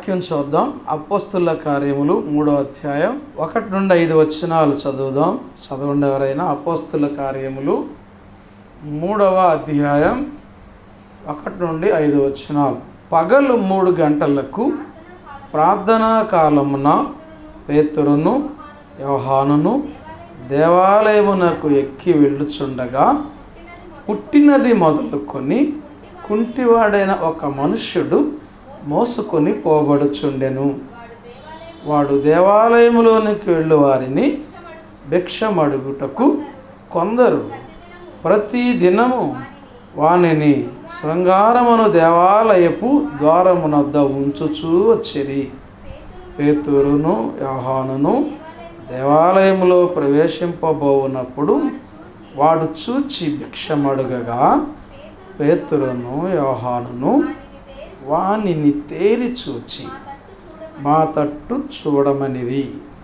వాక్యం చూద్దాం అపోస్తుల కార్యములు మూడో అధ్యాయం ఒకటి నుండి ఐదు వచనాలు చదువుదాం చదవండి ఎవరైనా అపోస్తుల కార్యములు మూడవ అధ్యాయం ఒకటి నుండి ఐదు వచనాలు పగలు మూడు గంటలకు ప్రార్థనా కాలమున పేతురును యోహానును దేవాలయమునకు ఎక్కి వెళ్ళుచుండగా పుట్టినది మొదలుకొని కుంటివాడైన ఒక మనుష్యుడు మోసుకొని పోబడుచుండెను వాడు దేవాలయములోనికి వెళ్ళు వారిని భిక్షమడుగుటకు కొందరు ప్రతి దినము వానిని శృంగారమును దేవాలయపు ద్వారమునొద్ద ఉంచుచూ వచ్చిరి పేతురును యోహానును దేవాలయములో ప్రవేశింపబోవునప్పుడు వాడు చూచి భిక్షమడుగగా పేతురును యోహానును వానిని తేరి చూచి మా తట్టు చూడమనివి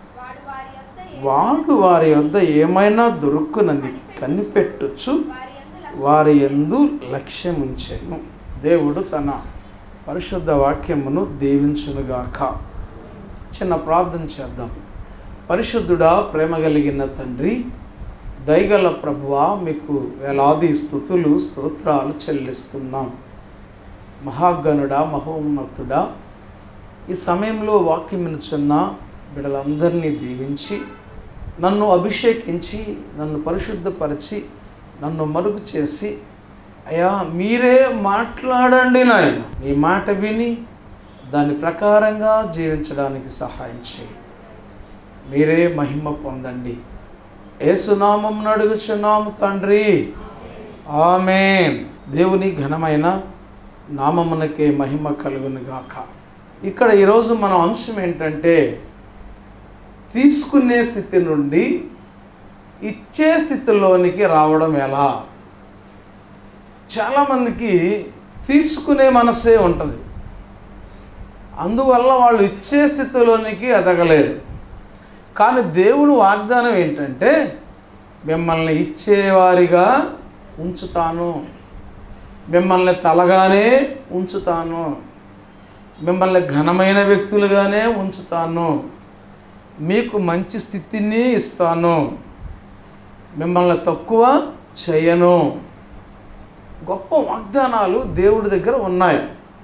వాడు వారి యొద్ద ఏమైనా దొరుకునని కనిపెట్టుచు వారి యందు లక్ష్యముంచెను దేవుడు తన పరిశుద్ధ వాక్యమును దీవించునుగాక చిన్న ప్రార్థన చేద్దాం పరిశుద్ధుడా ప్రేమ కలిగిన తండ్రి దయగల ప్రభువా మీకు వేలాది స్థుతులు స్తోత్రాలు చెల్లిస్తున్నాం మహాగణుడా మహోన్నతుడా ఈ సమయంలో వాక్యం వినుచున్న బిడ్డలందరినీ దీవించి నన్ను అభిషేకించి నన్ను పరిశుద్ధపరిచి నన్ను మరుగు చేసి అయ్యా మీరే మాట్లాడండి నాయన మీ మాట విని దాని ప్రకారంగా జీవించడానికి సహాయం చేయి మీరే మహిమ పొందండి ఏసునామం అడుగుచున్నాము తండ్రి ఆమెన్ దేవుని ఘనమైన నామమునకే మహిమ కలుగును గాక ఇక్కడ ఈరోజు మన అంశం ఏంటంటే తీసుకునే స్థితి నుండి ఇచ్చే స్థితిలోనికి రావడం ఎలా చాలామందికి తీసుకునే మనసే ఉంటుంది అందువల్ల వాళ్ళు ఇచ్చే స్థితిలోనికి ఎదగలేరు కానీ దేవుడు వాగ్దానం ఏంటంటే మిమ్మల్ని ఇచ్చేవారిగా ఉంచుతాను మిమ్మల్ని తలగానే ఉంచుతాను మిమ్మల్ని ఘనమైన వ్యక్తులుగానే ఉంచుతాను మీకు మంచి స్థితిని ఇస్తాను మిమ్మల్ని తక్కువ చేయను గొప్ప వాగ్దానాలు దేవుడి దగ్గర ఉన్నాయి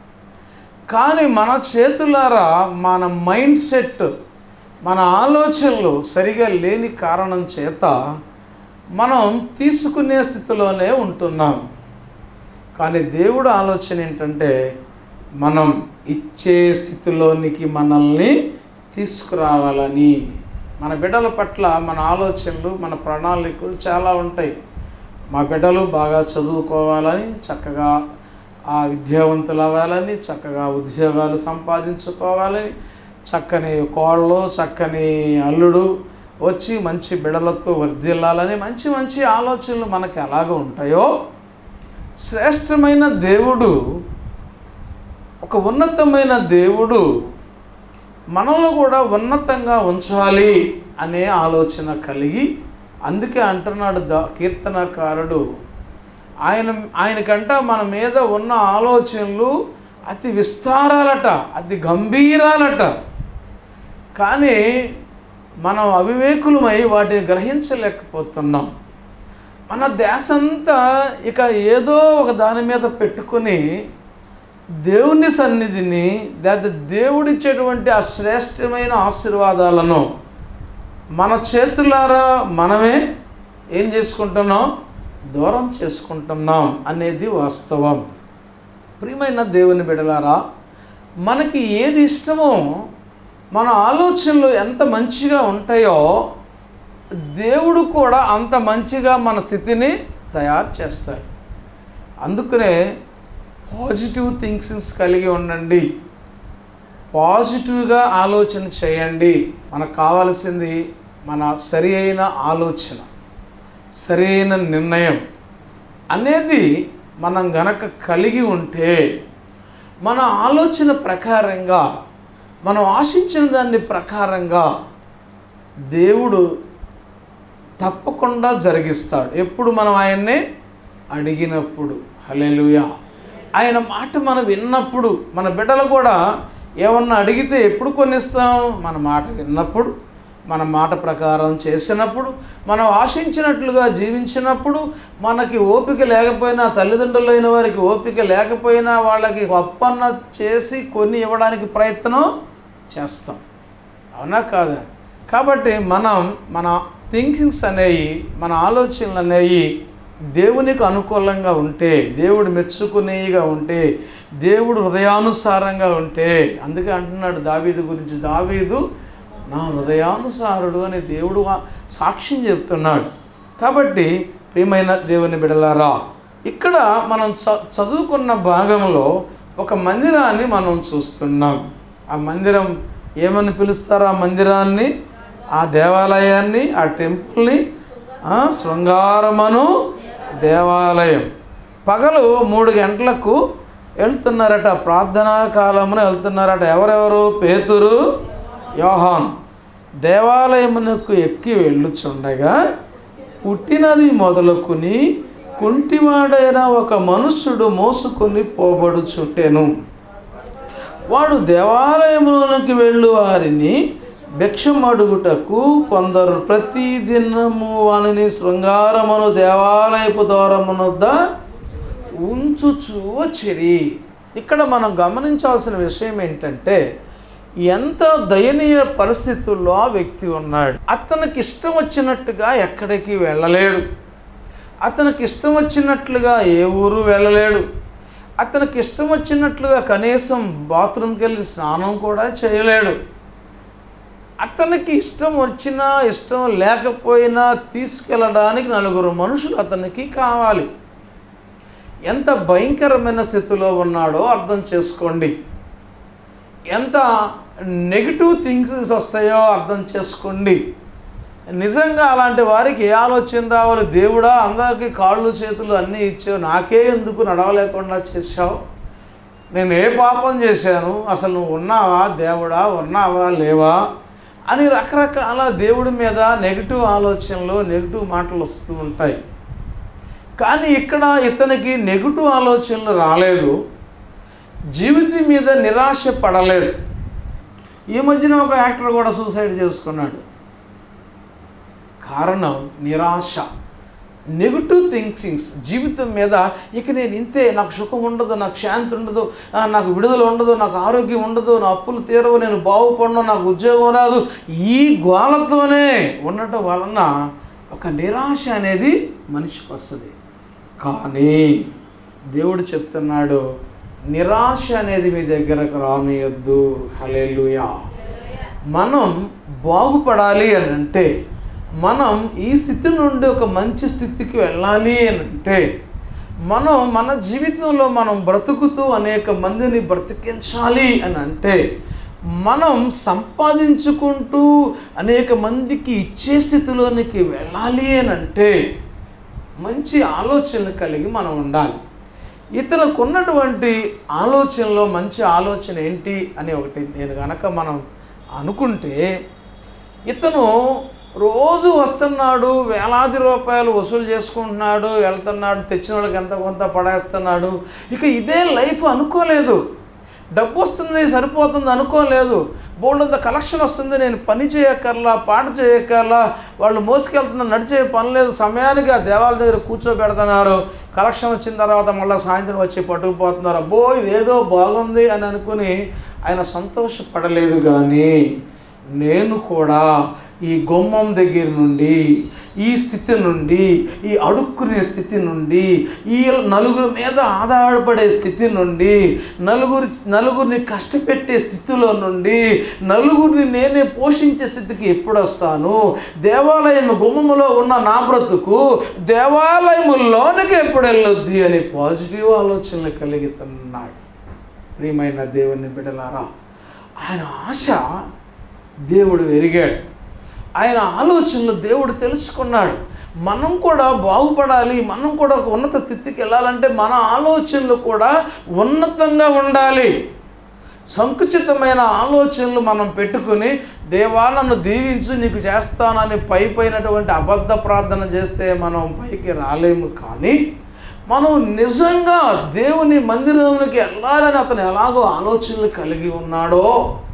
కానీ మన చేతులారా మన మైండ్ సెట్ మన ఆలోచనలు సరిగా లేని కారణం చేత మనం తీసుకునే స్థితిలోనే ఉంటున్నాం కానీ దేవుడు ఆలోచన ఏంటంటే మనం ఇచ్చే స్థితిలోనికి మనల్ని తీసుకురావాలని మన బిడ్డల పట్ల మన ఆలోచనలు మన ప్రణాళికలు చాలా ఉంటాయి మా బిడ్డలు బాగా చదువుకోవాలని చక్కగా ఆ విద్యావంతులు అవ్వాలని చక్కగా ఉద్యోగాలు సంపాదించుకోవాలని చక్కని కోళ్ళు చక్కని అల్లుడు వచ్చి మంచి బిడలతో వర్ధిల్లాలని మంచి మంచి ఆలోచనలు మనకి ఎలాగ ఉంటాయో శ్రేష్టమైన దేవుడు ఒక ఉన్నతమైన దేవుడు మనల్ని కూడా ఉన్నతంగా ఉంచాలి అనే ఆలోచన కలిగి అందుకే అంటున్నాడు ద కీర్తనకారుడు ఆయన ఆయనకంట మన మీద ఉన్న ఆలోచనలు అతి విస్తారాలట అతి గంభీరాలట కానీ మనం అవివేకులమై వాటిని గ్రహించలేకపోతున్నాం మన దేశంతా ఇక ఏదో ఒక దాని మీద పెట్టుకుని దేవుని సన్నిధిని లేదా దేవుడిచ్చేటువంటి ఆ శ్రేష్టమైన ఆశీర్వాదాలను మన చేతులారా మనమే ఏం చేసుకుంటున్నాం దూరం చేసుకుంటున్నాం అనేది వాస్తవం ప్రియమైన దేవుని బిడలారా మనకి ఏది ఇష్టమో మన ఆలోచనలు ఎంత మంచిగా ఉంటాయో దేవుడు కూడా అంత మంచిగా మన స్థితిని తయారు చేస్తాడు అందుకనే పాజిటివ్ థింక్స్ కలిగి ఉండండి పాజిటివ్గా ఆలోచన చేయండి మనకు కావాల్సింది మన సరి అయిన ఆలోచన సరైన నిర్ణయం అనేది మనం గనక కలిగి ఉంటే మన ఆలోచన ప్రకారంగా మనం ఆశించిన దాన్ని ప్రకారంగా దేవుడు తప్పకుండా జరిగిస్తాడు ఎప్పుడు మనం ఆయన్నే అడిగినప్పుడు హల్లెలూయా ఆయన మాట మనం విన్నప్పుడు మన బిడ్డలు కూడా ఏమన్నా అడిగితే ఎప్పుడు కొనిస్తాం మన మాట విన్నప్పుడు మన మాట ప్రకారం చేసినప్పుడు మనం ఆశించినట్లుగా జీవించినప్పుడు మనకి ఓపిక లేకపోయినా తల్లిదండ్రులైన వారికి ఓపిక లేకపోయినా వాళ్ళకి ఒప్పన్న చేసి కొన్ని ఇవ్వడానికి ప్రయత్నం చేస్తాం అవునా కాదా కాబట్టి మనం మన థింకింగ్స్ అనేవి మన ఆలోచనలు అనేవి దేవునికి అనుకూలంగా ఉంటే దేవుడు మెచ్చుకునేగా ఉంటే దేవుడు హృదయానుసారంగా ఉంటే అందుకే అంటున్నాడు దావీదు గురించి దావీదు నా హృదయానుసారుడు అని దేవుడు వా- సాక్ష్యం చెప్తున్నాడు కాబట్టి ప్రియమైన దేవుని బిడలారా ఇక్కడ మనం చ చదువుకున్న భాగంలో ఒక మందిరాన్ని మనం చూస్తున్నాం ఆ మందిరం ఏమని పిలుస్తారు ఆ మందిరాన్ని ఆ దేవాలయాన్ని ఆ టెంపుల్ని ఆ, శృంగారమను దేవాలయం పగలు మూడు గంటలకు వెళ్తున్నారట ప్రార్థనా కాలమున వెళ్తున్నారట ఎవరెవరు పేతురు యోహాన్ దేవాలయమునకు ఎక్కి వెళ్ళుచుండగా పుట్టినది మొదలుకుని కుంటివాడైన ఒక మనుష్యుడు మోసుకొని పోబడుచుంటెను వాడు దేవాలయములోనికి వెళ్ళు వారిని భిక్షమడుగుటకు కొందరు ప్రతి దినము వానిని శృంగారమును దేవాలయపు ద్వారమునొద్ద ఉంచుచూ వచ్చిరి ఇక్కడ మనం గమనించాల్సిన విషయం ఏంటంటే ఎంత దయనీయ పరిస్థితుల్లో ఆ వ్యక్తి ఉన్నాడు అతనికి ఇష్టం వచ్చినట్టుగా ఎక్కడికి వెళ్ళలేడు అతనికి ఇష్టం వచ్చినట్లుగా ఏ ఊరు వెళ్ళలేడు అతనికి ఇష్టం వచ్చినట్లుగా కనీసం బాత్రూమ్కి వెళ్ళి స్నానం కూడా చేయలేడు అతనికి ఇష్టం వచ్చినా ఇష్టం లేకపోయినా తీసుకెళ్ళడానికి నలుగురు మనుషులు అతనికి కావాలి ఎంత భయంకరమైన స్థితిలో ఉన్నాడో అర్థం చేసుకోండి ఎంత నెగిటివ్ థింగ్స్ వస్తాయో అర్థం చేసుకోండి నిజంగా అలాంటి వారికి ఏ ఆలోచన రావాలి దేవుడా అందరికీ కాళ్ళు చేతులు అన్నీ ఇచ్చావు నాకే ఎందుకు నడవలేకుండా చేశావు నేను ఏ పాపం చేశాను అసలు నువ్వు ఉన్నావా దేవుడా ఉన్నావా లేవా అని రకరకాల దేవుడి మీద నెగిటివ్ ఆలోచనలు నెగిటివ్ మాటలు వస్తూ ఉంటాయి కానీ ఇక్కడ ఇతనికి నెగిటివ్ ఆలోచనలు రాలేదు జీవితం మీద నిరాశ పడలేదు ఈ మధ్యన ఒక యాక్టర్ కూడా సూసైడ్ చేసుకున్నాడు కారణం నిరాశ నెగిటివ్ థింకింగ్స్ జీవితం మీద ఇక నేను ఇంతే నాకు సుఖం ఉండదు నాకు శాంతి ఉండదు ఆ, నాకు విడుదల ఉండదు నాకు ఆరోగ్యం ఉండదు నా అప్పులు తీరవు నేను బాగుపడను నాకు ఉద్యోగం రాదు ఈ గోలతోనే ఉండటం వలన ఒక నిరాశ అనేది మనిషికి వస్తుంది కానీ దేవుడు చెప్తున్నాడు నిరాశ అనేది మీ దగ్గరకు రానియొద్దు హలేలుయా మనం బాగుపడాలి అని అంటే మనం ఈ స్థితి నుండి ఒక మంచి స్థితికి వెళ్ళాలి అని అంటే మనం మన జీవితంలో మనం బ్రతుకుతూ అనేక మందిని బ్రతికించాలి అని అంటే మనం సంపాదించుకుంటూ అనేక మందికి ఇచ్చే స్థితిలోనికి వెళ్ళాలి అని అంటే మంచి ఆలోచనలు కలిగి మనం ఉండాలి ఇతనికి ఉన్నటువంటి ఆలోచనలో మంచి ఆలోచన ఏంటి అని ఒకటి నేను కనుక మనం అనుకుంటే ఇతను రోజు వస్తున్నాడు వేలాది రూపాయలు వసూలు చేసుకుంటున్నాడు వెళ్తున్నాడు తెచ్చిన వాళ్ళకి ఎంత కొంత పడేస్తున్నాడు ఇక ఇదే లైఫ్ అనుకోలేదు డబ్బు వస్తుంది సరిపోతుంది అనుకోలేదు బోల్డంత కలెక్షన్ వస్తుంది నేను పని చేయక్కర్లా పాట చేయక్కర్లా వాళ్ళు మోసుకెళ్తున్న నడిచే పని లేదు సమయానికి ఆ దేవాల దగ్గర కూర్చోబెడుతున్నారు కలెక్షన్ వచ్చిన తర్వాత మళ్ళీ సాయంత్రం వచ్చి పట్టుకుపోతున్నారు అబ్బో ఇదేదో బాగుంది అని అనుకుని ఆయన సంతోషపడలేదు కానీ నేను కూడా ఈ గుమ్మం దగ్గర నుండి ఈ స్థితి నుండి ఈ అడుక్కునే స్థితి నుండి ఈ నలుగురి మీద ఆధారపడే స్థితి నుండి నలుగురి నలుగురిని కష్టపెట్టే స్థితిలో నుండి నలుగురిని నేనే పోషించే స్థితికి ఎప్పుడు వస్తాను దేవాలయం గుమ్మములో ఉన్న నా బ్రతుకు దేవాలయములోనికి ఎప్పుడు వెళ్ళొద్ది అని పాజిటివ్ ఆలోచనలు కలిగితున్నాడు ప్రియమైన దేవుని బిడలారా ఆయన ఆశ దేవుడు ఎరిగాడు ఆయన ఆలోచనలు దేవుడు తెలుసుకున్నాడు మనం కూడా బాగుపడాలి మనం కూడా ఒక ఉన్నత స్థితికి వెళ్ళాలంటే మన ఆలోచనలు కూడా ఉన్నతంగా ఉండాలి సంకుచితమైన ఆలోచనలు మనం పెట్టుకుని దేవా నన్ను దీవించు నీకు చేస్తానని పై పైనటువంటి అబద్ధ ప్రార్థన చేస్తే మనం పైకి రాలేము కానీ మనం నిజంగా దేవుని మందిరంలోకి వెళ్ళాలని అతను ఎలాగో ఆలోచనలు కలిగి ఉన్నాడో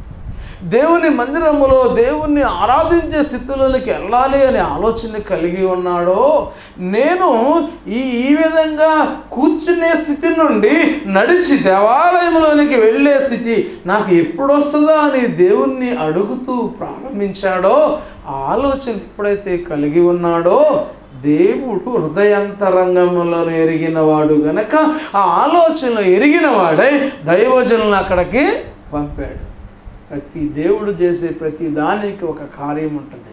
దేవుని మందిరములో దేవుణ్ణి ఆరాధించే స్థితిలోనికి వెళ్ళాలి అనే ఆలోచన కలిగి ఉన్నాడో నేను ఈ ఈ విధంగా కూర్చునే స్థితి నుండి నడిచి దేవాలయంలోనికి వెళ్ళే స్థితి నాకు ఎప్పుడు వస్తుందా అని దేవుణ్ణి అడుగుతూ ప్రారంభించాడో ఆ ఆలోచన ఎప్పుడైతే కలిగి ఉన్నాడో దేవుడు హృదయంతరంగంలో ఎరిగిన వాడు గనక ఆ ఆలోచనలు ఎరిగిన వాడై దైవజనులను అక్కడికి పంపాడు ప్రతి దేవుడు చేసే ప్రతి దానికి ఒక కార్యం ఉంటుంది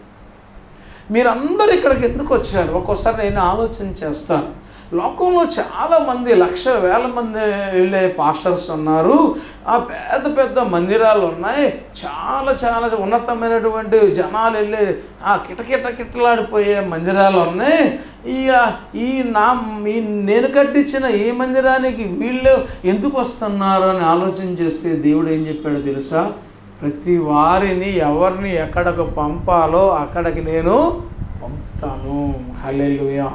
మీరందరూ ఇక్కడికి ఎందుకు వచ్చారు ఒక్కోసారి నేను ఆలోచన చేస్తాను లోకంలో చాలామంది లక్ష వేల మంది వెళ్ళే పాస్టర్స్ ఉన్నారు ఆ పెద్ద పెద్ద మందిరాలు ఉన్నాయి చాలా చాలా ఉన్నతమైనటువంటి జనాలు వెళ్ళే ఆ కిటకిట కిటలాడిపోయే మందిరాలు ఉన్నాయి ఈ ఈ నా ఈ నేను కట్టించిన ఈ మందిరానికి వీళ్ళు ఎందుకు వస్తున్నారు అని ఆలోచన చేస్తే దేవుడు ఏం చెప్పాడో తెలుసా ప్రతి వారిని ఎవరిని ఎక్కడికి పంపాలో అక్కడికి నేను పంపుతాను హలెలుయా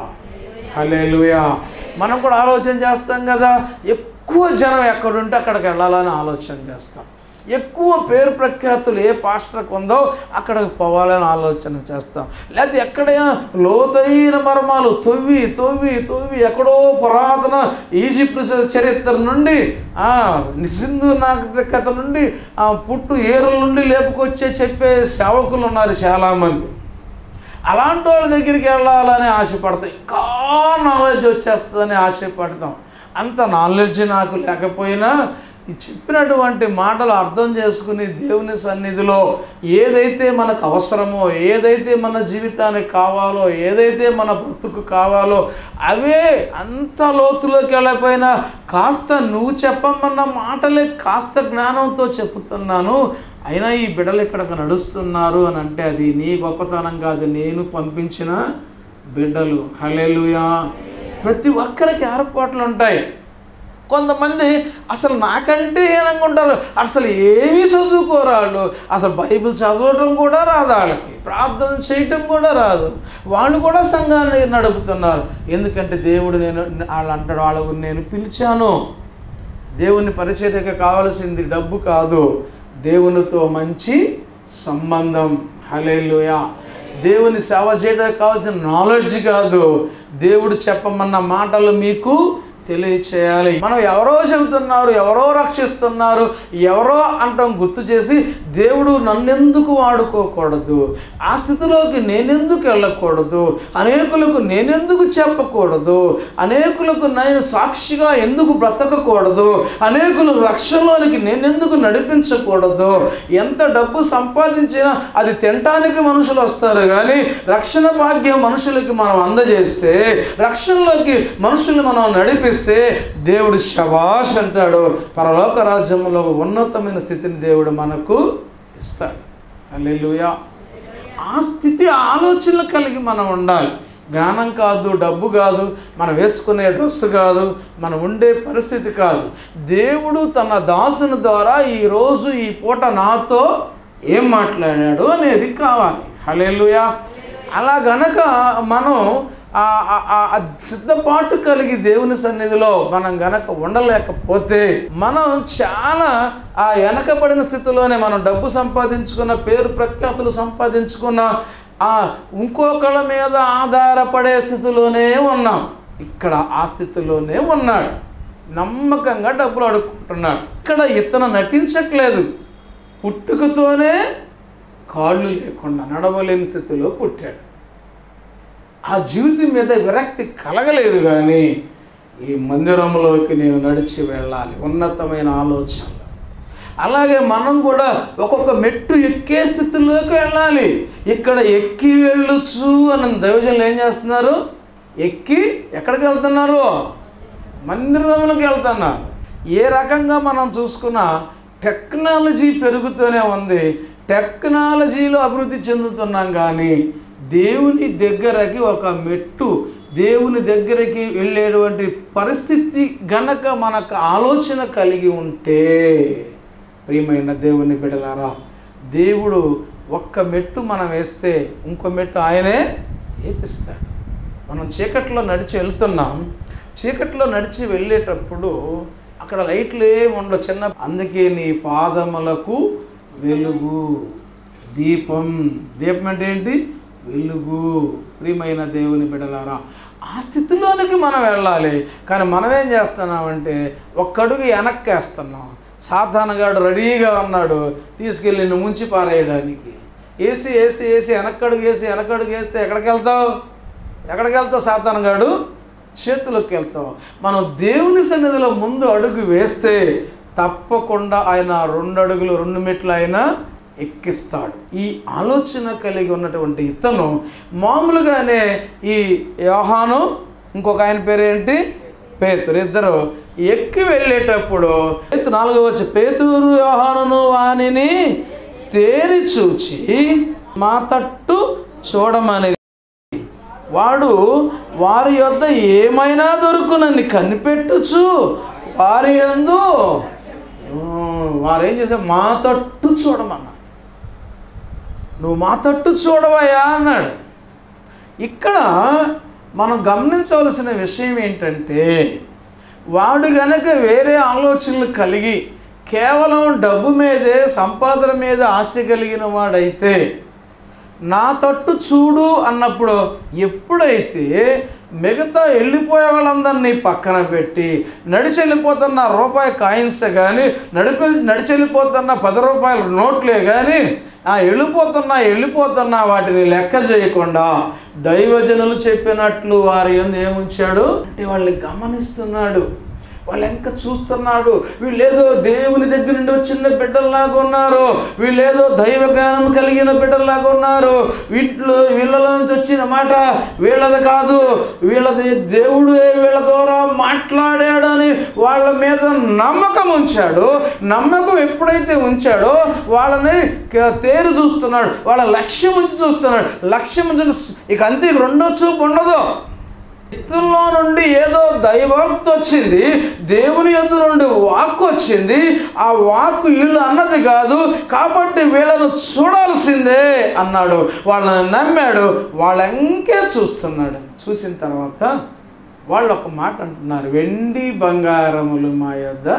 హలెలుయా మనం కూడా ఆలోచన చేస్తాం కదా ఎక్కువ జనం ఎక్కడుంటే అక్కడికి వెళ్ళాలని ఆలోచన చేస్తాం ఎక్కువ పేరు ప్రఖ్యాతులు ఏ పాస్టర్కి ఉందో అక్కడికి పోవాలని ఆలోచన చేస్తాం లేకపోతే ఎక్కడైనా లోతైన మర్మాలు తొవ్వి తొవ్వి తొవ్వి ఎక్కడో పురాతన ఈజిప్ట్ చరిత్ర నుండి ఆ, సింధు నాగరికత నుండి ఆ పుట్టు ఏరుల నుండి లేపుకొచ్చే చెప్పే సేవకులు ఉన్నారు చాలామంది అలాంటి వాళ్ళ దగ్గరికి వెళ్ళాలని ఆశపడతాం ఇంకా నాలెడ్జ్ వచ్చేస్తుందని ఆశపడతాం అంత నాలెడ్జ్ నాకు లేకపోయినా ఈ చెప్పినటువంటి మాటలు అర్థం చేసుకుని దేవుని సన్నిధిలో ఏదైతే మనకు అవసరమో ఏదైతే మన జీవితానికి కావాలో ఏదైతే మన బ్రతుకు కావాలో అవే అంత లోతులోకి వెళ్ళకపోయినా కాస్త నువ్వు చెప్పమన్న మాటలే కాస్త జ్ఞానంతో చెప్తున్నాను అయినా ఈ బిడ్డలు ఇక్కడికి నడుస్తున్నారు అని అంటే అది నీ గొప్పతనం కాదు నేను పంపించిన బిడ్డలు హలెలుయా ప్రతి ఒక్కరికి ఏర్పాట్లు ఉంటాయి కొంతమంది అసలు నాకంటే ఏననుకుంటారు అసలు ఏమీ చదువుకోరు వాళ్ళు అసలు బైబిల్ చదవడం కూడా రాదు వాళ్ళకి ప్రార్థన చేయటం కూడా రాదు వాళ్ళు కూడా సంఘాన్ని నడుపుతున్నారు ఎందుకంటే దేవుడు నేను వాళ్ళు అంటాడు వాళ్ళకు నేను పిలిచాను దేవుని పరిచర్యకి కావలసింది డబ్బు కాదు దేవునితో మంచి సంబంధం హలేలుయా దేవుని సేవ చేయడానికి కావాల్సిన నాలెడ్జ్ కాదు దేవుడు చెప్పమన్న మాటలు మీకు తెలియచేయాలి మనం ఎవరో చెబుతున్నారు ఎవరో రక్షిస్తున్నారు ఎవరో అంటాం గుర్తు చేసి దేవుడు నన్నెందుకు వాడుకోకూడదు ఆ స్థితిలోకి నేనెందుకు వెళ్ళకూడదు అనేకులకు నేనెందుకు చెప్పకూడదు అనేకులకు నేను సాక్షిగా ఎందుకు బ్రతకకూడదు అనేకులు రక్షణలోనికి నేనెందుకు నడిపించకూడదు ఎంత డబ్బు సంపాదించినా అది తినటానికి మనుషులు వస్తారు కానీ రక్షణ భాగ్యం మనుషులకి మనం అందజేస్తే రక్షణలోకి మనుషుల్ని మనం నడిపిస్తే దేవుడు శవాష్ అంటాడు పరలోక రాజ్యంలో ఉన్నతమైన స్థితిని దేవుడు మనకు ఇస్తాడు అల్లెలుయా ఆ స్థితి ఆలోచనలు కలిగి మనం ఉండాలి జ్ఞానం కాదు డబ్బు కాదు మనం వేసుకునే డ్రెస్ కాదు మనం ఉండే పరిస్థితి కాదు దేవుడు తన దాసుని ద్వారా ఈరోజు ఈ పూట నాతో ఏం మాట్లాడాడు అనేది కావాలి హలేలుయా అలా గనక మనం ఆ- ఆ- ఆ- ఆ సిద్ధపాటు కలిగి దేవుని సన్నిధిలో మనం గనక ఉండలేకపోతే మనం చాలా ఆ వెనకబడిన స్థితిలోనే మనం డబ్బు సంపాదించుకున్న పేరు ప్రఖ్యాతులు సంపాదించుకున్న ఆ ఇంకొకళ్ళ మీద ఆధారపడే స్థితిలోనే ఉన్నాం ఇక్కడ ఆ స్థితిలోనే ఉన్నాడు నమ్మకంగా డబ్బులు అడుక్కుంటున్నాడు ఇక్కడ ఇతను నటించట్లేదు పుట్టుకతోనే కాళ్ళు లేకుండా నడవలేని స్థితిలో పుట్టాడు ఆ జీవితం మీద విరక్తి కలగలేదు కానీ ఈ మందిరంలోకి నేను నడిచి వెళ్ళాలి ఉన్నతమైన ఆలోచన అలాగే మనం కూడా ఒక్కొక్క మెట్టు ఎక్కే స్థితిలోకి వెళ్ళాలి ఇక్కడ ఎక్కి వెళ్ళొచ్చు అని దైవజనులు ఏం చేస్తున్నారు ఎక్కి ఎక్కడికి వెళ్తున్నారు మందిరంలోకి వెళ్తున్నారు ఏ రకంగా మనం చూసుకున్నా టెక్నాలజీ పెరుగుతూనే ఉంది టెక్నాలజీలో అభివృద్ధి చెందుతున్నాం కానీ దేవుని దగ్గరకి ఒక మెట్టు దేవుని దగ్గరికి వెళ్ళేటువంటి పరిస్థితి గనక మనకు ఆలోచన కలిగి ఉంటే ప్రియమైన దేవుని బిడలారా దేవుడు ఒక్క మెట్టు మనం వేస్తే ఇంకో మెట్టు ఆయనే వేపిస్తాడు మనం చీకట్లో నడిచి వెళ్తున్నాం చీకట్లో నడిచి వెళ్ళేటప్పుడు అక్కడ లైట్లు ఏమి ఉండవు చిన్న అందుకే నీ పాదములకు వెలుగు దీపం దీపం అంటే ఏంటి వెలుగు ప్రియమైన దేవుని బిడలారా ఆ స్థితిలోనికి మనం వెళ్ళాలి కానీ మనం ఏం చేస్తున్నామంటే ఒక్కడుగు వెనక్కేస్తున్నాం సాధారణగాడు రెడీగా ఉన్నాడు తీసుకెళ్ళి నిన్ను ముంచి పారేయడానికి ఏసీ ఏసీ ఏసీ వెనక్కడుగు వేసి వెనక్కడుగు వేస్తే ఎక్కడికి వెళ్తావు ఎక్కడికి వెళ్తావు సాధారణగాడు చేతులకు వెళ్తావు మనం దేవుని సన్నిధిలో ముందు అడుగు వేస్తే తప్పకుండా ఆయన రెండు అడుగులు రెండు మెట్లు ఆయన ఎక్కిస్తాడు ఈ ఆలోచన కలిగి ఉన్నటువంటి ఇతను మామూలుగానే ఈ యోహాను ఇంకొక ఆయన పేరేంటి పేతురు ఇద్దరు ఎక్కి వెళ్ళేటప్పుడు పేతు నాలుగో వచ్చి పేతురు యోహానును వానిని తేరి చూచి మా తట్టు చూడమని వాడు వారి యొద్ద ఏమైనా దొరుకునని కనిపెట్టుచు వారి యందు ఉమ్, వారు ఏం చేశారు మా తట్టు చూడమన్నా నువ్వు మా తట్టు చూడవయ్యా అన్నాడు ఇక్కడ మనం గమనించవలసిన విషయం ఏంటంటే వాడు గనక వేరే ఆలోచనలు కలిగి కేవలం డబ్బు మీదే సంపాదన మీద ఆశ కలిగిన వాడైతే నా తట్టు చూడు అన్నప్పుడు ఎప్పుడైతే మిగతా వెళ్ళిపోయే వాళ్ళందరినీ పక్కన పెట్టి నడిచి వెళ్ళిపోతున్న రూపాయి కాయిన్స్ కానీ నడిపి నడిచి వెళ్ళిపోతున్న పది రూపాయల నోట్లే కానీ ఆ వెళ్ళిపోతున్నా వెళ్ళిపోతున్నా వాటిని లెక్క చేయకుండా దైవజనులు చెప్పినట్లు వారి ఎందు ఏముంచాడు అంటే వాళ్ళని గమనిస్తున్నాడు వాళ్ళు ఇంకా చూస్తున్నాడు వీళ్ళేదో దేవుని దగ్గర నుండి వచ్చిన బిడ్డల్లాగా ఉన్నారు వీళ్ళేదో దైవ జ్ఞానం కలిగిన బిడ్డల్లాగా ఉన్నారు వీటిలో వీళ్ళలో నుంచి వచ్చిన మాట వీళ్ళది కాదు వీళ్ళది దేవుడే వీళ్ళ ద్వారా మాట్లాడాడని వాళ్ళ మీద నమ్మకం ఉంచాడు నమ్మకం ఎప్పుడైతే ఉంచాడో వాళ్ళని క- తేరు చూస్తున్నాడు వాళ్ళ లక్ష్యం ఉంచి చూస్తున్నాడు లక్ష్యం ఉంచి ఇక అంతే ఇక రెండో చూపు ఉండదు వ్యక్తుల్లో నుండి ఏదో దైవోక్తి వచ్చింది దేవుని యొద్ద నుండి వాక్ వచ్చింది ఆ వాక్ వీళ్ళు అన్నది కాదు కాబట్టి వీళ్ళను చూడాల్సిందే అన్నాడు వాళ్ళని నమ్మాడు వాళ్ళంకే చూస్తున్నాడు చూసిన తర్వాత వాళ్ళు ఒక మాట అంటున్నారు వెండి బంగారములు మా యొద్ద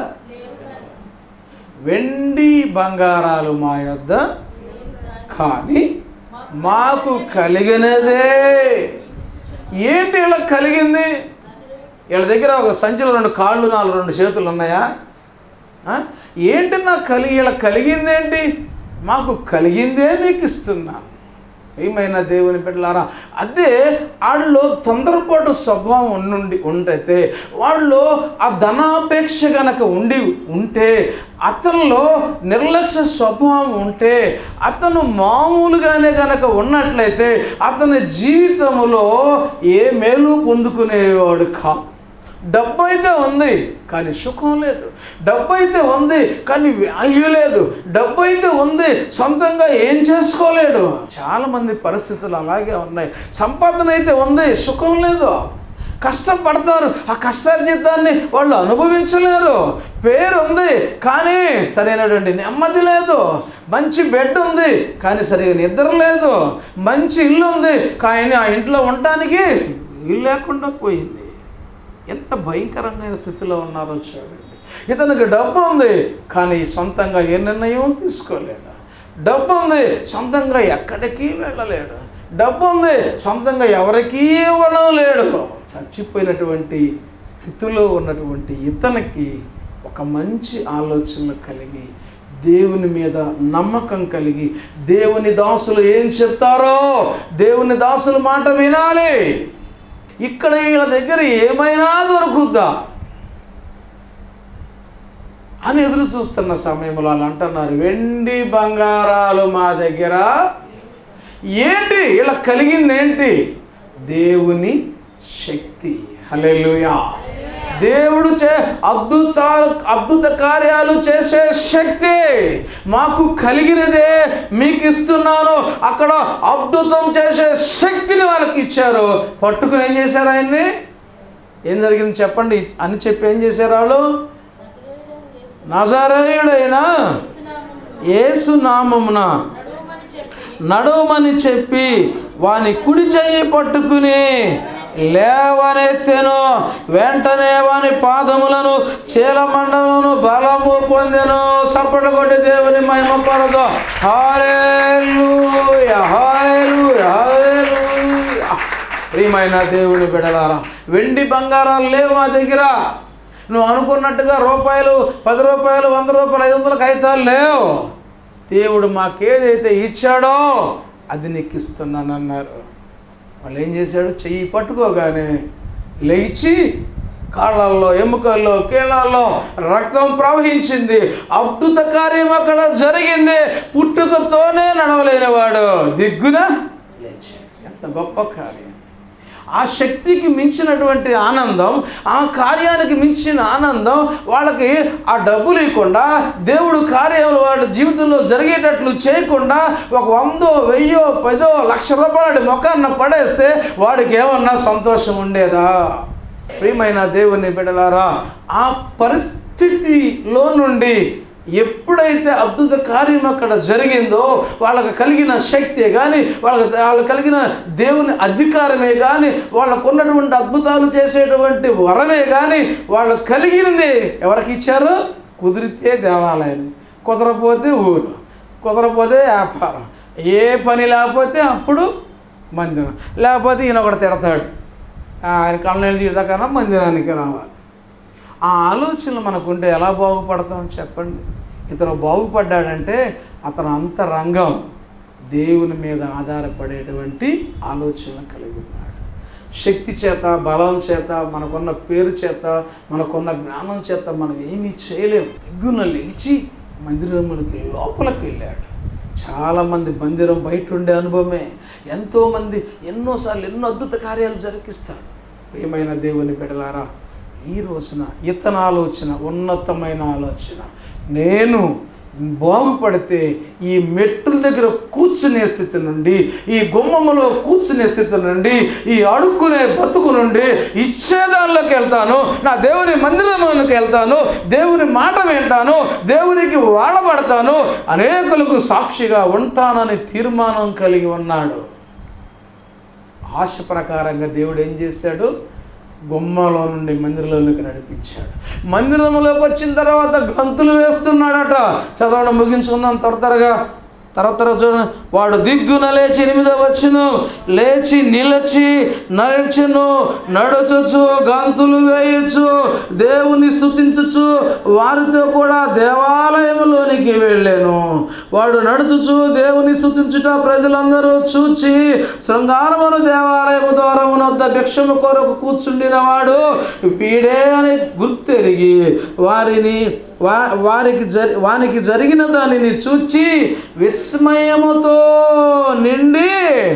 వెండి బంగారాలు మా యొద్ద కానీ మాకు కలిగినదే ఏంటి వీళ్ళకి కలిగింది వీళ్ళ దగ్గర ఒక సంచిలో రెండు కాళ్ళు నాలుగు రెండు చేతులు ఉన్నాయా ఆ? ఏంటి నాకు కలిగి వీళ్ళకి కలిగింది ఏంటి మాకు కలిగిందే మీకు ఇస్తున్నాను ఏమైనా దేవుని బిడ్డలారా అదే వాళ్ళలో తొందరపాటు స్వభావం ఉండి ఉండైతే వాళ్ళు ఆ ధనాపేక్ష గనక ఉండి ఉంటే అతనిలో నిర్లక్ష్య స్వభావం ఉంటే అతను మామూలుగానే గనక ఉన్నట్లయితే అతని జీవితంలో ఏ మేలు పొందుకునేవాడు కాదు డబ్బు అయితే ఉంది కానీ సుఖం లేదు డబ్బు అయితే ఉంది కానీ వాల్యూ లేదు డబ్బు అయితే ఉంది సొంతంగా ఏం చేసుకోలేడు చాలామంది పరిస్థితులు అలాగే ఉన్నాయి సంపాదన అయితే ఉంది సుఖం లేదు కష్టం పడతారు ఆ కష్టార్జితాన్ని వాళ్ళు అనుభవించలేరు పేరు ఉంది కానీ సరైనటువంటి నెమ్మది లేదు మంచి బెడ్ ఉంది కానీ సరిగా నిద్ర లేదు మంచి ఇల్లు ఉంది కానీ ఆ ఇంట్లో ఉండటానికి ఇల్లు లేకుండా పోయింది ఎంత భయంకరమైన స్థితిలో ఉన్నారో చూడండి ఇతనికి డబ్బు ఉంది కానీ సొంతంగా ఏ నిర్ణయం తీసుకోలేడు డబ్బు ఉంది సొంతంగా ఎక్కడికి వెళ్ళలేడు డబ్బు ఉంది సొంతంగా ఎవరికీ ఇవ్వడం లేడు చచ్చిపోయినటువంటి స్థితిలో ఉన్నటువంటి ఇతనికి ఒక మంచి ఆలోచనలు కలిగి దేవుని మీద నమ్మకం కలిగి దేవుని దాసులు ఏం చెప్తారో దేవుని దాసుల మాట వినాలి ఇక్కడ వీళ్ళ దగ్గర ఏమైనా దొరుకుద్దా అని ఎదురు చూస్తున్న సమయంలో వాళ్ళు అంటున్నారు వెండి బంగారాలు మా దగ్గర ఏంటి ఇలా కలిగింది ఏంటి దేవుని శక్తి హల్లెలూయా దేవుడు చే అద్భుత అద్భుత కార్యాలు చేసే శక్తి మాకు కలిగినదే మీకు ఇస్తున్నాను అక్కడ అద్భుతం చేసే శక్తిని వాళ్ళకి ఇచ్చారు పట్టుకుని ఏం చేశారు ఆయన్ని ఏం జరిగింది చెప్పండి అని చెప్పి ఏం చేశారు వాళ్ళు నజరేయుడైన యేసు నామమున నడవమని చెప్పి వాని కుడి చెయ్యి పట్టుకుని లేవనెత్తెను వెంటనే వాని పాదములను చీలమండములను బలము పొందెను చప్పట్లు కొట్టి దేవుని మహిమ పడదు హాలేలుయ హాలేలుయ హాలేలుయ ప్రియమైన దేవుని బిడలారా వెండి బంగారాలు లేవు మా దగ్గర నువ్వు అనుకున్నట్టుగా రూపాయలు పది రూపాయలు వంద రూపాయలు ఐదు వందల కాగితాలు లేవు దేవుడు మాకేదైతే ఇచ్చాడో అది నీకు ఇస్తున్నానన్నారు వాళ్ళు ఏం చేశాడు చెయ్యి పట్టుకోగానే లేచి కాళ్ళల్లో ఎముకల్లో కీళ్ళల్లో రక్తం ప్రవహించింది అద్భుత కార్యం అక్కడ జరిగింది పుట్టుకతోనే నడవలేనివాడు దిగ్గున లేచి ఎంత గొప్ప కార్యం ఆ శక్తికి మించినటువంటి ఆనందం ఆ కార్యానికి మించిన ఆనందం వాళ్ళకి ఆ డబ్బు లేకుండా దేవుడు కార్యాలు వాళ్ళ జీవితంలో జరిగేటట్లు చేయకుండా ఒక వందో వెయ్యో పదో లక్ష రూపాయల మొఖాన్న పడేస్తే వాడికి ఏమన్నా సంతోషం ఉండేదా ప్రియమైన దేవుని బిడలారా ఆ పరిస్థితిలో నుండి ఎప్పుడైతే అద్భుత కార్యం అక్కడ జరిగిందో వాళ్ళకి కలిగిన శక్తే కానీ వాళ్ళకి వాళ్ళకి కలిగిన దేవుని అధికారమే కానీ వాళ్ళకు ఉన్నటువంటి అద్భుతాలు చేసేటువంటి వరమే కానీ వాళ్ళకు కలిగినది ఎవరికి ఇచ్చారు కుదిరితే దేవాలయం కుదరపోతే ఊరు కుదరపోతే వ్యాపారం ఏ పని లేకపోతే అప్పుడు మందిరం లేకపోతే ఈయన ఒకటి తిడతాడు ఆయన కళ్ళనీళ్ళు తీయడం కన్నా మందిరానికి రావాలి ఆ ఆలోచనలు మనకుంటే ఎలా బాగుపడతాం చెప్పండి ఇతను బాగుపడ్డాడంటే అతను అంతరంగం దేవుని మీద ఆధారపడేటువంటి ఆలోచన కలిగి ఉన్నాడు శక్తి చేత బలం చేత మనకున్న పేరు చేత మనకున్న జ్ఞానం చేత మనం ఏమీ చేయలేము దిగ్గున లేచి మందిరములకి లోపలికి వెళ్ళాడు చాలామంది మందిరం బయట ఉండే అనుభవమే ఎంతోమంది ఎన్నోసార్లు ఎన్నో అద్భుత కార్యాలు జరిగిస్తాడు ప్రియమైన దేవుని బిడలారా ఈ రోజున ఇతన ఆలోచన ఉన్నతమైన ఆలోచన నేను బాగుపడితే ఈ మెట్టుల దగ్గర కూర్చునే స్థితి నుండి ఈ గుమ్మములో కూర్చునే స్థితి నుండి ఈ అడుక్కునే బతుకు నుండి ఇచ్చేదానిలోకి వెళ్తాను నా దేవుని మందిరంలోకి వెళ్తాను దేవుని మాట వింటాను దేవునికి వాడబడతాను అనేకులకు సాక్షిగా ఉంటానని తీర్మానం కలిగి ఉన్నాడు ఆశ ప్రకారంగా దేవుడు ఏం చేశాడు గుమ్మలో నుండి మందిరంలోకి నడిపించాడు మందిరంలోకి వచ్చిన తర్వాత గంతులు వేస్తున్నాడట చదవడం ముగించుకుందాం త్వర త్వరగా తర్వాత తర్వాత చూడండి వాడు దిగ్గున లేచి ఎనిమిదో వచ్చును లేచి నిలచి నడిచెను నడుచొచ్చు గంతులు వేయచ్చు దేవుని స్తుతించచ్చు వారితో కూడా దేవాలయంలోనికి వెళ్ళాను వాడు నడుచుచు దేవుని స్తుతించుట ప్రజలందరూ చూచి శృంగారమును దేవాలయము ద్వారమున వద్ద భిక్షము కొరకు కూర్చుండిన వాడు వీడే అని గుర్తెరిగి వారిని వా వారికి జరి వానికి జరిగిన దానిని చూచి విస్మయముతో నిండి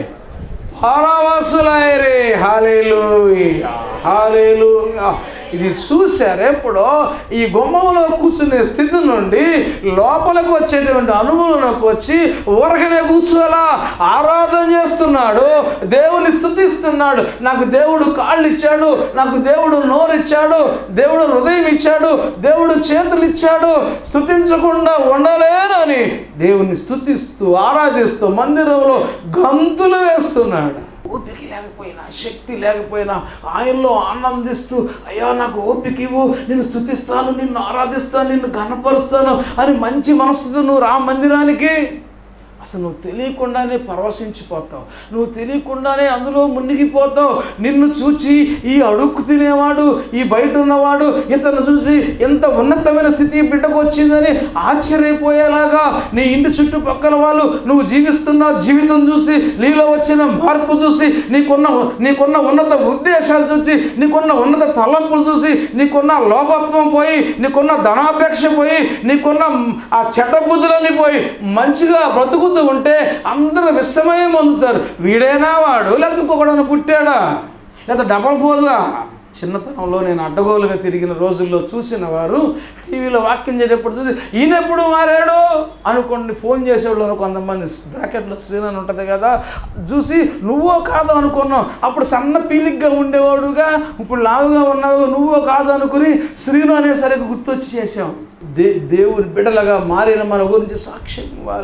పరవశులైరే హాలేలుయా హాలేలుయా ఇది చూశారు ఎప్పుడో ఈ గుమ్మంలో కూర్చునే స్థితి నుండి లోపలికి వచ్చేటువంటి అనుభవంలోకి వచ్చి ఊరకనే కూర్చోలా ఆరాధన చేస్తున్నాడు దేవుని స్తుతిస్తున్నాడు నాకు దేవుడు కాళ్ళు ఇచ్చాడు నాకు దేవుడు నోరు ఇచ్చాడు దేవుడు హృదయం ఇచ్చాడు దేవుడు చేతులు ఇచ్చాడు స్తుతించకుండా ఉండలేనని దేవుని స్తుతిస్తూ ఆరాధిస్తూ మందిరంలో గంతులు వేస్తున్నాడు ఓపిక లేకపోయినా శక్తి లేకపోయినా ఆయనలో ఆనందిస్తూ అయ్యా నాకు ఓపిక ఇవ్వు నేను స్థుతిస్తాను నిన్ను ఆరాధిస్తాను నిన్ను ఘనపరుస్తాను అని మంచి మనసుతో నువ్వు రా మందిరానికి అసలు నువ్వు తెలియకుండానే పరవశించిపోతావు నువ్వు తెలియకుండానే అందులో మునిగిపోతావు నిన్ను చూచి ఈ అడుక్కు తినేవాడు ఈ బయట ఉన్నవాడు ఇతను చూసి ఎంత ఉన్నతమైన స్థితి ఈ బిడ్డకు వచ్చిందని ఆశ్చర్యపోయేలాగా నీ ఇంటి చుట్టుపక్కల వాళ్ళు నువ్వు జీవిస్తున్న జీవితం చూసి నీలో వచ్చిన మార్పు చూసి నీకున్న నీకున్న ఉన్నత ఉద్దేశాలు చూసి నీకున్న ఉన్నత తలంపులు చూసి నీకున్న లోపత్వం పోయి నీకున్న ధనాపేక్ష పోయి నీకున్న ఆ చెడ్డ బుద్ధులన్నీ పోయి మంచిగా బ్రతుకుతూ ఉంటే అందరూ విస్మయం పొందుతారు వీడేనా వాడు లేకపోతే ఇంకొకడన్నా పుట్టాడా లేదా డబల్ ఫోజా చిన్నతనంలో నేను అడ్డగోలుగా తిరిగిన రోజుల్లో చూసిన వారు టీవీలో వాక్యం చేసేటప్పుడు చూసి ఈయన ఎప్పుడు మారాడు అనుకోండి ఫోన్ చేసేవాళ్ళు కొంతమంది బ్రాకెట్లో శ్రీనని ఉంటుంది కదా చూసి నువ్వో కాదు అనుకున్నావు అప్పుడు సన్న పీలిగ్గా ఉండేవాడుగా ఇప్పుడు లావుగా ఉన్నావు నువ్వో కాదు అనుకుని శ్రీను అనేసరికి గుర్తొచ్చి చేసాం దే దేవుని బిడలగా మారిన మన గురించి సాక్ష్యం ఇవ్వాలి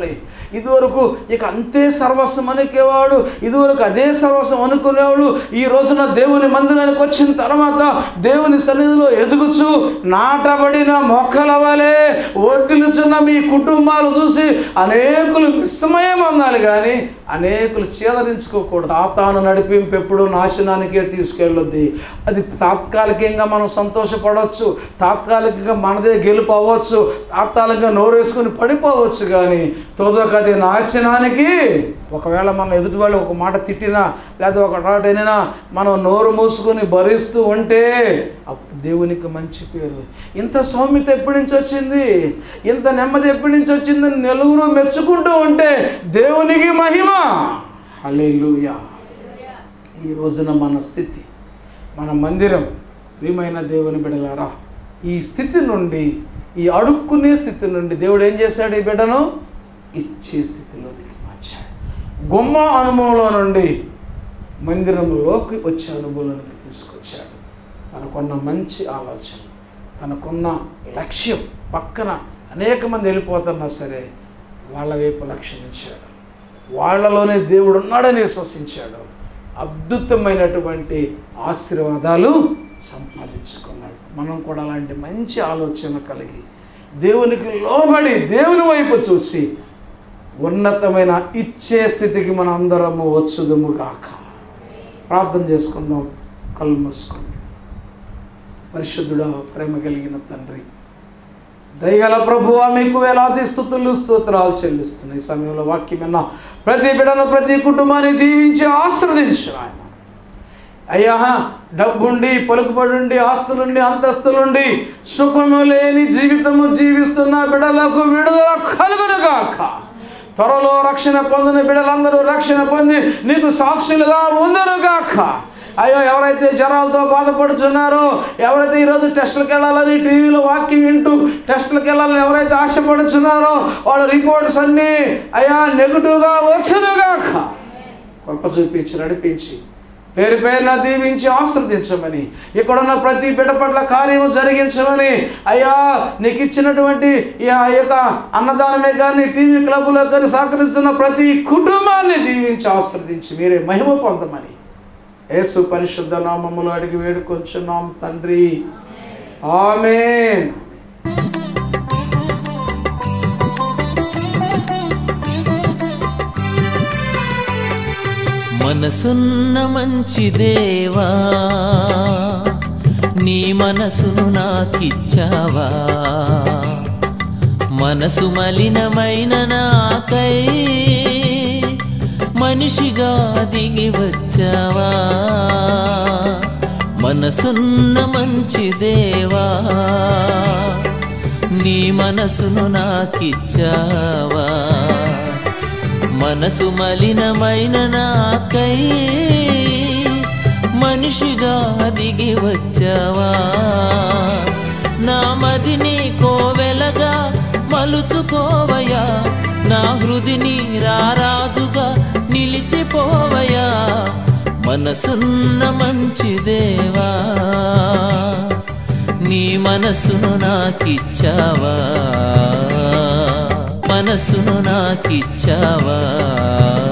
ఇదివరకు ఇక అంతే సర్వస్వం అనుకునేవాడు ఇదివరకు అదే సర్వస్వం అనుకునేవాడు ఈ రోజున దేవుని మందిరానికి వచ్చిన తర్వాత దేవుని సన్నిధిలో ఎదుగుచు నాటబడిన మొక్కల వలె వర్తిల్లుచున్న మీ కుటుంబాలు చూసి అనేకులు విస్మయం అన్నారు కానీ అనేకులు చేదరించుకోకూడదు తాతాను నడిపింపు ఎప్పుడు నాశనానికే తీసుకెళ్ళొద్ది అది తాత్కాలికంగా మనం సంతోషపడవచ్చు తాత్కాలికంగా మనదే గెలుపు అవ్వచ్చు తాత్కాలికంగా నోరేసుకుని పడిపోవచ్చు కానీ తోదకది నాశనానికి ఒకవేళ మనం ఎదుటి వాళ్ళు ఒక మాట తిట్టినా లేదా ఒక మాట అయినా మనం నోరు మూసుకొని భరిస్తూ ఉంటే అప్పుడు దేవునికి మంచి పేరు ఇంత సౌమ్యత ఎప్పటి నుంచి వచ్చింది ఇంత నెమ్మది ఎప్పటి నుంచి వచ్చిందని నలుగురు మెచ్చుకుంటూ ఉంటే దేవునికి మహిమ హల్లెలూయా ఈ రోజున మన స్థితి మన మందిరం ప్రియమైన దేవుని బిడలారా ఈ స్థితి నుండి ఈ అడుక్కునే స్థితి నుండి దేవుడు ఏం చేశాడు ఈ బిడ్డను ఇచ్చే స్థితిలోనికి మార్చాడు గుమ్మ అనుభవంలో నుండి మందిరంలోకి వచ్చే అనుభవంలోకి తీసుకొచ్చాడు తనకున్న మంచి ఆలోచన తనకున్న లక్ష్యం పక్కన అనేక మంది వెళ్ళిపోతున్నా సరే వాళ్ళ వైపు లక్ష్యం ఇచ్చాడు వాళ్ళలోనే దేవుడు ఉన్నాడని విశ్వసించాడు అద్భుతమైనటువంటి ఆశీర్వాదాలు సంపాదించుకున్నాడు మనం కూడా అలాంటి మంచి ఆలోచన కలిగి దేవునికి లోబడి దేవుని వైపు చూసి ఉన్నతమైన ఇచ్చే స్థితికి మన అందరము వచ్చుదుము గాక ప్రార్థన చేసుకుందాం కళ్ళు మూసుకోండి పరిశుద్ధుడా ప్రేమ కలిగిన తండ్రి దయగల ప్రభువా మీకు వేలాది స్థుతులు స్తోత్రాలు చెల్లిస్తున్నాయి ఈ సమయంలో వాక్యం విన్న ప్రతి బిడను ప్రతి కుటుంబాన్ని దీవించి ఆశ్రదించు ఆయన అయ్యా డబ్బుండి పలుకుబడుండి ఆస్తులుండి అంతస్తులుండి సుఖము లేని జీవితము జీవిస్తున్న బిడలకు విడుదల కలుగునుగాక త్వరలో రక్షణ పొందిన బిడలందరూ రక్షణ పొంది నీకు సాక్షులుగా ఉందరుగాక అయ్యో ఎవరైతే జ్వరాలతో బాధపడుతున్నారో ఎవరైతే ఈరోజు టెస్టులకు వెళ్ళాలని టీవీలో వాక్యం వింటూ టెస్టులకు వెళ్ళాలని ఎవరైతే ఆశపడుతున్నారో వాళ్ళ రిపోర్ట్స్ అన్నీ అయ్యా నెగిటివ్గా వచ్చునుగాక కృప చూపించి నడిపించి పేరు పేరున దీవించి ఆశ్రదించమని ఇక్కడున్న ప్రతి బిడ్డ పట్ల కార్యము జరిగించమని అయ్యా నీకు ఇచ్చినటువంటి ఈ ఆ యొక్క అన్నదానమే కానీ టీవీ క్లబ్లో కానీ సహకరిస్తున్న ప్రతి కుటుంబాన్ని దీవించి ఆశ్రదించి మీరే మహిమ పొందమని యేసు పరిశుద్ధ నామములు అడిగి వేడుకొంచున్నాం తండ్రి ఆమేన్ మనసున్న మంచి దేవా నీ మనసును నాకిచ్చావా మనసు మలినమైన నాకై మనిషిగా దిగి వచ్చావా మనసున్న మంచి దేవా నీ మనసును నాకిచ్చావా మనసు మలినమైన నాకై మనిషిగా దిగి వచ్చావా నా మదిని కోవెలగా మలుచుకోవయా నా హృదిని రారాజుగా నిలిచిపోవయా మనసున్న మంచి దేవా నీ మనసును నాకిచ్చావా మనసును నాకిచ్చావా